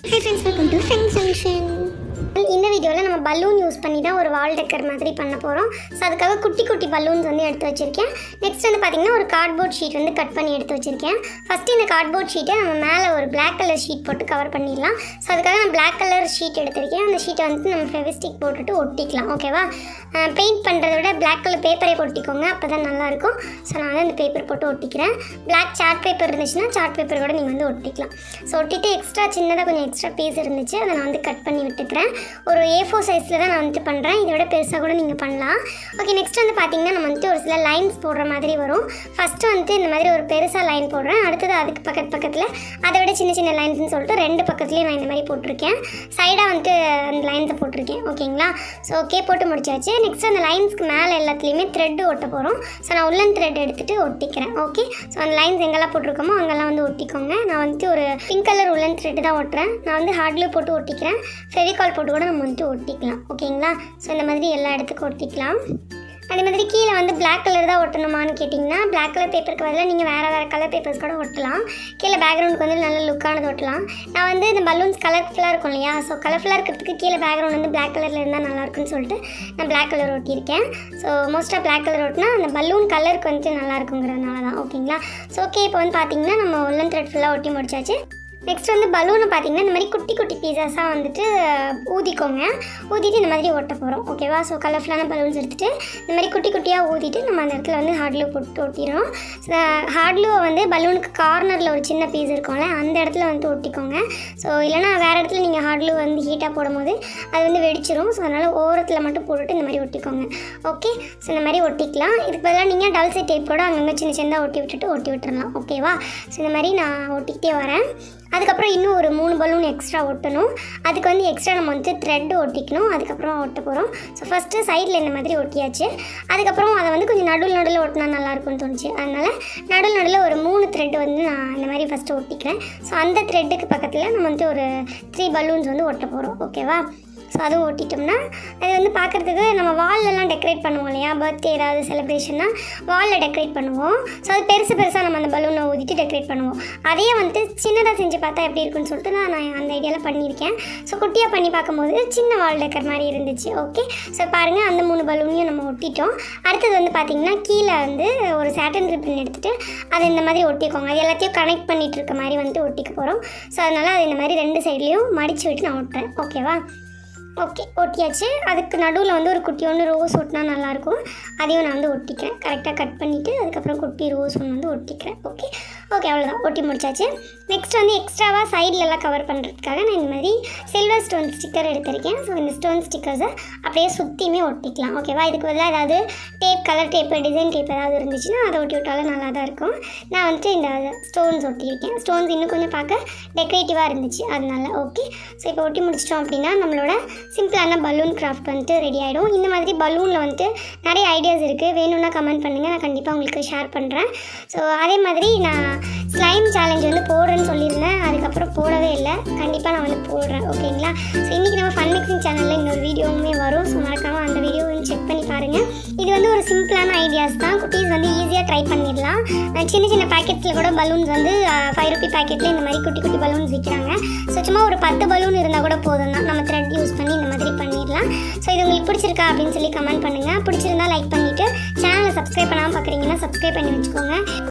high friends welcome to friends junction இந்த வீடியோவில் நம்ம பலூன் யூஸ் பண்ணி தான் ஒரு வால் டெக்கர் மாதிரி பண்ண போகிறோம் ஸோ அதுக்காக குட்டி குட்டி பலூன்ஸ் வந்து எடுத்து வச்சுருக்கேன் நெக்ஸ்ட் வந்து பார்த்திங்கன்னா ஒரு கார்ட்போர்ட் ஷீட் வந்து கட் பண்ணி எடுத்து வச்சுருக்கேன் ஃபஸ்ட்டு இந்த கார்ட்போர்ட் ஷீட்டை நம்ம மேலே ஒரு Black கலர் ஷீட் போட்டு கவர் பண்ணிடலாம் ஸோ அதுக்காக நான் Black கலர் ஷீட் எடுத்திருக்கேன் அந்த ஷீட்டை வந்து நம்ம ஃபெவிஸ்டிக் போட்டுட்டு ஒட்டிக்கலாம் ஓகேவா பெயிண்ட் பண்ணுறத விட Black கலர் பேப்பரே ஒட்டிக்கோங்க அப்போ தான் நல்லாயிருக்கும் ஸோ நான் வந்து இந்த பேப்பர் போட்டு ஒட்டிக்கிறேன் Black சார்ட் பேப்பர் இருந்துச்சுன்னா சார்ட் பேப்பர் கூட நீங்கள் வந்து ஒட்டிக்கலாம் ஸோ ஒட்டிட்டு எக்ஸ்ட்ரா சின்னதாக கொஞ்சம் எக்ஸ்ட்ரா பீஸ் இருந்துச்சு அதை நான் வந்து கட் பண்ணி விட்டுக்கிறேன் ஒரு ஏ ஃபோர் சைஸில் தான் நான் வந்துட்டு பண்ணுறேன் இதை விட பெருசாக கூட நீங்கள் பண்ணலாம் ஓகே நெக்ஸ்ட் வந்து பார்த்தீங்கன்னா நம்ம வந்துட்டு ஒரு சில லைன்ஸ் போடுற மாதிரி வரும் ஃபஸ்ட்டு வந்துட்டு இந்த மாதிரி ஒரு பெருசாக லைன் போடுறேன் அடுத்தது அதுக்கு பக்கத்து பக்கத்தில் அதை விட சின்ன சின்ன லைன்ஸ்னு சொல்லிட்டு ரெண்டு பக்கத்துலேயும் நான் இந்த மாதிரி போட்டிருக்கேன் சைடாக வந்துட்டு அந்த லைன்ஸை போட்டிருக்கேன் ஓகேங்களா ஸோ ஓகே போட்டு முடிச்சாச்சு நெக்ஸ்ட் அந்த லைன்ஸ்க்கு மேலே எல்லாத்துலேயுமே த்ரெட்டு ஒட்ட போகிறோம் ஸோ நான் உள்ளன் த்ரெட் எடுத்துகிட்டு ஒட்டிக்கிறேன் ஓகே ஸோ அந்த லைன்ஸ் எங்கெல்லாம் போட்டிருக்கோமோ அங்கெல்லாம் வந்து ஒட்டிக்கோங்க நான் வந்துட்டு ஒரு பிங்க் கலர் உள்ளன் த்ரெட்டு தான் ஒட்டுறேன் நான் வந்து ஹார்ட்லூ போட்டு ஒட்டிக்கிறேன் ஃபெவிகால் போட்டு கூட நம்ம வந்துட்டு ஒட்டிக்கலாம் ஓகேங்களா ஸோ இந்த மாதிரி எல்லா இடத்துக்கும் ஒட்டிக்கலாம் அதே மாதிரி கீழே வந்து Black கலர் தான் ஒட்டணுமான்னு கேட்டிங்கன்னா Black கலர் பேப்பருக்கு பதிலாக நீங்கள் வேறு வேறு கலர் பேப்பர்ஸ் கூட ஒட்டலாம் கீழே பேக்ரவுண்டுக்கு வந்து நல்ல லுக்கானது ஒட்டலாம் நான் வந்து இந்த பலூன்ஸ் கலர்ஃபுல்லாக இருக்கும் இல்லையா ஸோ கலர்ஃபுல்லாக இருக்கிறதுக்கு கீழே பேக்ரவுண்ட் வந்து Black கலரில் இருந்தால் நல்லாயிருக்குன்னு சொல்லிட்டு நான் Black கலர் ஒட்டியிருக்கேன் ஸோ மோஸ்ட்டாக Black கலர் ஒட்டினா அந்த பலூன் கலருக்கு வந்துட்டு நல்லா இருக்குங்கிறதுனால தான் ஓகேங்களா ஸோ ஓகே இப்போ வந்து பார்த்தீங்கன்னா நம்ம உள்ளன் த்ரெட் ஃபுல்லாக ஒட்டி முடிச்சாச்சு நெக்ஸ்ட் வந்து பலூனை பார்த்தீங்கன்னா இந்த மாதிரி குட்டி குட்டி பீசஸாக வந்துட்டு ஊதிக்கோங்க ஊதிட்டு இந்த மாதிரி ஒட்ட போகிறோம் ஓகேவா ஸோ கலர்ஃபுல்லான பலூன்ஸ் எடுத்துகிட்டு இந்த மாதிரி குட்டி குட்டியாக ஊதிட்டு நம்ம அந்த இடத்துல வந்து ஹார்ட்லூ போட்டு ஒட்டிடுறோம் ஹார்ட்லூவை வந்து பலூனுக்கு கார்னரில் ஒரு சின்ன பீஸ் இருக்கும்ல அந்த இடத்துல வந்து ஒட்டிக்கோங்க ஸோ இல்லைனா வேறு இடத்துல நீங்கள் ஹார்ட்லூ வந்து ஹீட்டாக போடும்போது அது வந்து வெடிச்சிரும் ஸோ அதனால் ஓரத்தில் மட்டும் போட்டுட்டு இந்த மாதிரி ஒட்டிக்கோங்க ஓகே ஸோ இந்த மாதிரி ஒட்டிக்கலாம் இதுக்கு பதிலாக நீங்கள் டல் சைட் டேப் கூட அங்கங்கே சின்ன சின்னதாக ஒட்டி விட்டுட்டு ஒட்டி விட்டுறலாம் ஓகேவா ஸோ இந்த மாதிரி நான் ஒட்டிக்கிட்டே வரேன் அதுக்கப்புறம் இன்னும் ஒரு மூணு பலூன் எக்ஸ்ட்ரா ஒட்டணும் அதுக்கு வந்து எக்ஸ்ட்ரா நம்ம வந்து த்ரெட் ஒட்டிக்கணும் அதுக்கப்புறம் ஒட்ட போகிறோம் ஸோ ஃபஸ்ட்டு சைடில் இந்த மாதிரி ஒட்டியாச்சு அதுக்கப்புறம் அதை வந்து கொஞ்சம் நடுவில் நடுவில் ஒட்டினா நல்லாயிருக்கும்னு தோணுச்சு அதனால் நடுவில் நடுவில் ஒரு மூணு த்ரெட் வந்து நான் இந்த மாதிரி ஃபஸ்ட்டு ஒட்டிக்கிறேன் ஸோ அந்த த்ரெட்டுக்கு பக்கத்தில் நம்ம வந்து ஒரு த்ரீ பலூன்ஸ் வந்து ஒட்ட போகிறோம் ஓகேவா ஸோ அதுவும் ஒட்டிட்டோம்னா அது வந்து பார்க்குறதுக்கு நம்ம வால்லலாம் டெக்கரேட் பண்ணுவோம் இல்லையா பர்த்டே ஏதாவது செலிப்ரேஷன்னா வாலில் டெக்கரேட் பண்ணுவோம் ஸோ அது பெருசு பெருசாக நம்ம அந்த பலூனை ஊதிட்டு டெக்கரேட் பண்ணுவோம் அதையே வந்துட்டு சின்னதாக செஞ்சு பார்த்தா எப்படி இருக்குன்னு சொல்லிட்டு நான் நான் அந்த ஐடியாவில் பண்ணியிருக்கேன் ஸோ குட்டியாக பண்ணி பார்க்கும்போது சின்ன வால் டெக்கர் மாதிரி இருந்துச்சு ஓகே ஸோ பாருங்கள் அந்த மூணு பலூனையும் நம்ம ஒட்டிட்டோம் அடுத்தது வந்து பார்த்திங்கன்னா கீழே வந்து ஒரு சேட்டன் ரிப்பன் எடுத்துகிட்டு அதை இந்த மாதிரி ஒட்டிக்கோங்க அது எல்லாத்தையும் கனெக்ட் பண்ணிட்டு இருக்க மாதிரி வந்துட்டு ஒட்டிக்க போகிறோம் ஸோ அதனால் அது இந்த மாதிரி ரெண்டு சைட்லேயும் மடித்து விட்டு நான் ஒட்டுறேன் ஓகேவா ஓகே ஒட்டியாச்சு அதுக்கு நடுவில் வந்து ஒரு குட்டி ஒன்று ரோஸ் ஒட்டினா நல்லாயிருக்கும் அதையும் நான் வந்து ஒட்டிக்கிறேன் கரெக்டாக கட் பண்ணிவிட்டு அதுக்கப்புறம் குட்டி ரோஸ் ஒன்று வந்து ஒட்டிக்கிறேன் ஓகே ஓகே அவ்வளோதான் ஒட்டி முடிச்சாச்சு நெக்ஸ்ட் வந்து எக்ஸ்ட்ராவாக சைட்லலாம் கவர் பண்ணுறதுக்காக நான் இந்த மாதிரி சில்வர் ஸ்டோன் ஸ்டிக்கர் எடுத்திருக்கேன் ஸோ இந்த ஸ்டோன் ஸ்டிக்கர்ஸை அப்படியே சுற்றியுமே ஒட்டிக்கலாம் ஓகேவா இதுக்கு பதிலாக ஏதாவது tape colour tape design tape ஏதாவது இருந்துச்சுன்னா அதை ஒட்டி விட்டாலும் நல்லா தான் இருக்கும் நான் வந்துட்டு இந்த ஸ்டோன்ஸ் ஒட்டியிருக்கேன் ஸ்டோன்ஸ் இன்னும் கொஞ்சம் பார்க்க டெக்கரேட்டிவாக இருந்துச்சு அதனால ஓகே ஸோ இப்போ ஒட்டி முடிச்சிட்டோம் அப்படின்னா நம்மளோட சிம்பிளான பலூன் கிராஃப்ட் வந்துட்டு ரெடி ஆகிடும் இந்த மாதிரி பலூனில் வந்துட்டு நிறைய ஐடியாஸ் இருக்குது வேணும்னா கமெண்ட் பண்ணுங்கள் நான் கண்டிப்பாக உங்களுக்கு ஷேர் பண்ணுறேன் ஸோ அதே மாதிரி நான் ஸ்லைம் சேலஞ்ச் வந்து போடுறேன்னு சொல்லியிருந்தேன் அதுக்கப்புறம் போடவே இல்லை கண்டிப்பாக நான் வந்து போடுறேன் ஓகேங்களா ஸோ இன்றைக்கி நம்ம ஃபன் மிக்சிங் சேனலில் இன்னொரு வீடியோவுமே வரும் ஸோ மறக்காமல் அந்த வீடியோவும் செக் பண்ணி பாருங்கள் இது வந்து ஒரு சிம்பிளான ஐடியாஸ் தான் குட்டீஸ் வந்து ஈஸியாக ட்ரை பண்ணிடலாம் அஹ் சின்ன சின்ன பேக்கெட்ஸில் கூட பலூன்ஸ் வந்து ஃபைவ் ருபி பேக்கெட்டில் இந்த மாதிரி குட்டி குட்டி பலூன்ஸ் விற்கிறாங்க ஸோ சும்மா ஒரு பத்து பலூன் இருந்தால் கூட போதும் தான் நம்ம த்ரெட் யூஸ் பண்ணி இந்த மாதிரி பண்ணிடலாம் ஸோ இது உங்களுக்கு பிடிச்சிருக்கா அப்படின்னு சொல்லி கமெண்ட் பண்ணுங்கள் பிடிச்சிருந்தா லைக் பண்ணிவிட்டு சேனலை சப்ஸ்கிரைப் பண்ணாமல் பார்க்குறீங்கன்னா சப்ஸ்கிரைப் பண்ணி வச்சுக்கோங்க